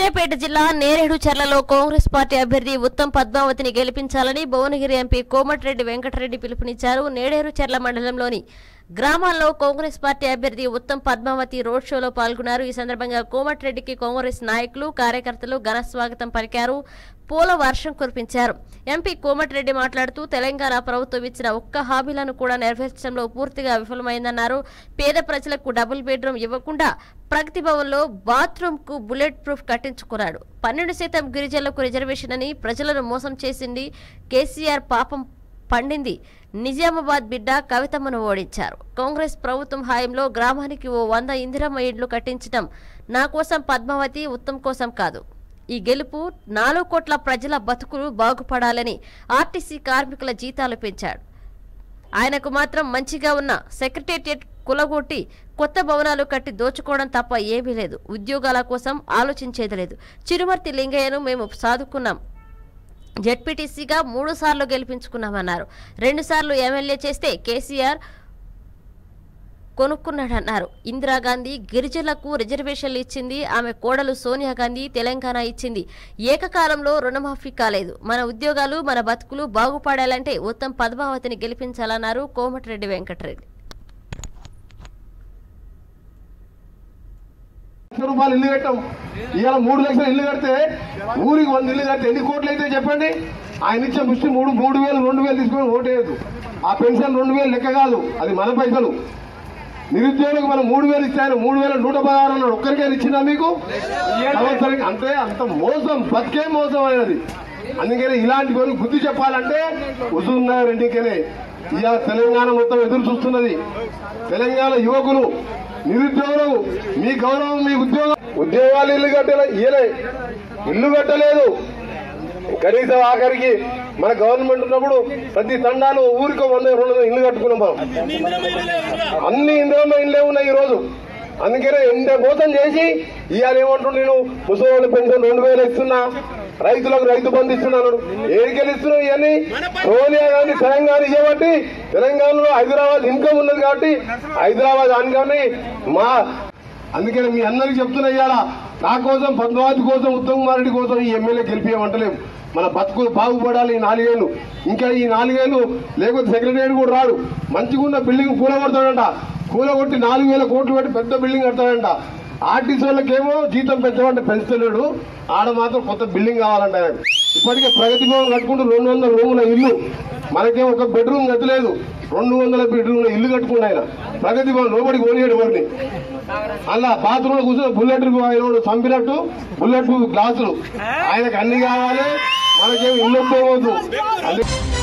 సూర్యాపేట జిల్లా నేరేడు చర్లలో కాంగ్రెస్ పార్టీ అభ్యర్థి ఉత్తమ్ పద్మావతిని గెలిపించాలని భువనగిరి ఎంపీ కోమటిరెడ్డి వెంకటరెడ్డి పిలుపునిచ్చారు నేడేరు చర్ల మండలంలోని గ్రామాల్లో కాంగ్రెస్ పార్టీ అభ్యర్థి ఉత్తమ్ పద్మావతి రోడ్ షోలో పాల్గొన్నారు ఈ సందర్భంగా కోమటిరెడ్డికి కాంగ్రెస్ నాయకులు కార్యకర్తలు ఘన స్వాగతం పలికారు పూల వర్షం కురిపించారు ఎంపీ కోమటిరెడ్డి మాట్లాడుతూ తెలంగాణ ప్రభుత్వం ఇచ్చిన ఒక్క హామీలను కూడా నెరవేర్చడంలో పూర్తిగా విఫలమైందన్నారు పేద ప్రజలకు డబుల్ బెడ్రూమ్ ఇవ్వకుండా ప్రగతి భవన్లో బాత్రూమ్ కు బుల్లెట్ ప్రూఫ్ కట్టించుకున్నాడు పన్నెండు శాతం గిరిజనులకు రిజర్వేషన్ అని ప్రజలను మోసం చేసింది కేసీఆర్ పాపం పండింది నిజామాబాద్ బిడ్డ కవితమ్మను ఓడించారు కాంగ్రెస్ ప్రభుత్వం హాయంలో గ్రామానికి ఓ వంద ఇందిరమ్మ ఇండ్లు కట్టించడం నా కోసం పద్మావతి ఉత్తమ్ కోసం కాదు ఈ గెలుపు నాలుగు కోట్ల ప్రజల బతుకులు బాగుపడాలని ఆర్టీసీ కార్మికుల జీతాలు పెంచాడు ఆయనకు మాత్రం మంచిగా ఉన్న సెక్రటేరియట్ కులగొట్టి కొత్త భవనాలు కట్టి దోచుకోవడం తప్ప ఏమీ లేదు ఉద్యోగాల కోసం ఆలోచించేది లేదు చిరుమర్తి లింగయ్యను మేము సాదుకున్నాం జెడ్పీటీసీగా మూడు సార్లు గెలిపించుకున్నామన్నారు రెండు సార్లు ఎమ్మెల్యే చేస్తే కేసీఆర్ కొనుక్కున్నాడన్నారు ఇందిరాగాంధీ గిరిజనులకు రిజర్వేషన్లు ఇచ్చింది ఆమె కోడలు సోనియా గాంధీ తెలంగాణ ఇచ్చింది ఏకకాలంలో రుణమాఫీ కాలేదు మన ఉద్యోగాలు మన బతుకులు బాగుపడాలంటే ఉత్తమ్ పద్మావతిని గెలిపించాలన్నారు కోమటిరెడ్డి వెంకటరెడ్డి లక్ష రూపాయలు ఇల్లు కట్టాం ఇవాళ మూడు లక్షల ఇల్లు కడితే ఊరికి వంద ఇల్లు కడితే ఎన్ని కోట్లు అయితే చెప్పండి ఆయన ఇచ్చే ముష్టి మూడు మూడు వేలు రెండు వేలు తీసుకొని ఓటేయద్దు ఆ పెన్షన్ రెండు వేలు లెక్క కాదు అది మన పైసలు నిరుద్యోగులకు మనం మూడు వేలు ఇచ్చాను మూడు వేల నూట పదహారు అన్నాడు ఒక్కరికే ఇచ్చిందా మీకు సంవత్సరానికి అంతే అంత మోసం బతికే మోసం అనేది అందుకని ఇలాంటి కొన్ని బుద్ధి చెప్పాలంటే హుజూర్ రెడ్డికనే ఇవాళ తెలంగాణ మొత్తం ఎదురు చూస్తున్నది తెలంగాణ యువకులు నిరుద్యోగులు మీ గౌరవం మీ ఉద్యోగం ఉద్యోగాలు ఇల్లు కట్టలే ఇయ్యలే ఇల్లు కట్టలేదు కనీసం ఆఖరికి మన గవర్నమెంట్ ఉన్నప్పుడు ప్రతి తండాలు ఊరికి వంద రెండు వందల ఇల్లు కట్టుకున్నాం మనం అన్ని ఇంద్రమ్మ ఇళ్ళే ఉన్నాయి ఈ రోజు అందుకనే ఇంత మోసం చేసి ఇవాళ ఏమంటుండు నేను ముసలి పెన్షన్ రెండు వేలు ఇస్తున్నా రైతులకు రైతు బంధు ఇస్తున్నాను ఏడికెళ్ళి ఇస్తున్నావు ఇవన్నీ సోనియా గాంధీ తెలంగాణ ఇవ్వబట్టి తెలంగాణలో హైదరాబాద్ ఇన్కమ్ ఉన్నది కాబట్టి హైదరాబాద్ అనుకని మా అందుకని మీ అందరికి చెప్తున్నా ఇవాళ నా కోసం పద్మావతి కోసం ఉత్తమ్ కుమార్ రెడ్డి కోసం ఈ ఎమ్మెల్యే గెలిపియమంటలేము మన బతుకులు బాగుపడాలి ఈ నాలుగేళ్లు ఇంకా ఈ నాలుగేళ్లు లేకపోతే సెక్రటరీ కూడా రాడు మంచిగా ఉన్న బిల్డింగ్ కూలగొడతాడంట కూలగొట్టి నాలుగు వేల కోట్లు పెట్టి పెద్ద బిల్డింగ్ కడతాడంట ఆర్టీసీ వాళ్ళకేమో జీతం పెంచమంటే పెంచుతలేడు ఆడ మాత్రం కొత్త బిల్డింగ్ కావాలంట ఆయనకు. ఇప్పటికే ప్రగతి భవన్ కట్టుకుంటూ రెండు వందల రూముల ఇల్లు మనకేం ఒక బెడ్రూమ్ గతిలేదు రెండు వందల బెడ్రూమ్ల ఇల్లు కట్టుకుండు ఆయన ప్రగతి భవన్ లోపలికి పోనీయడు ఎవరిని అలా బాత్రూమ్ లో కూర్చొని బుల్లెట్ ఆయన చంపినట్టు బుల్లెట్ గ్లాసులు ఆయనకు అన్ని కావాలి మనకేం ఇల్లు పోవద్దు అందుకే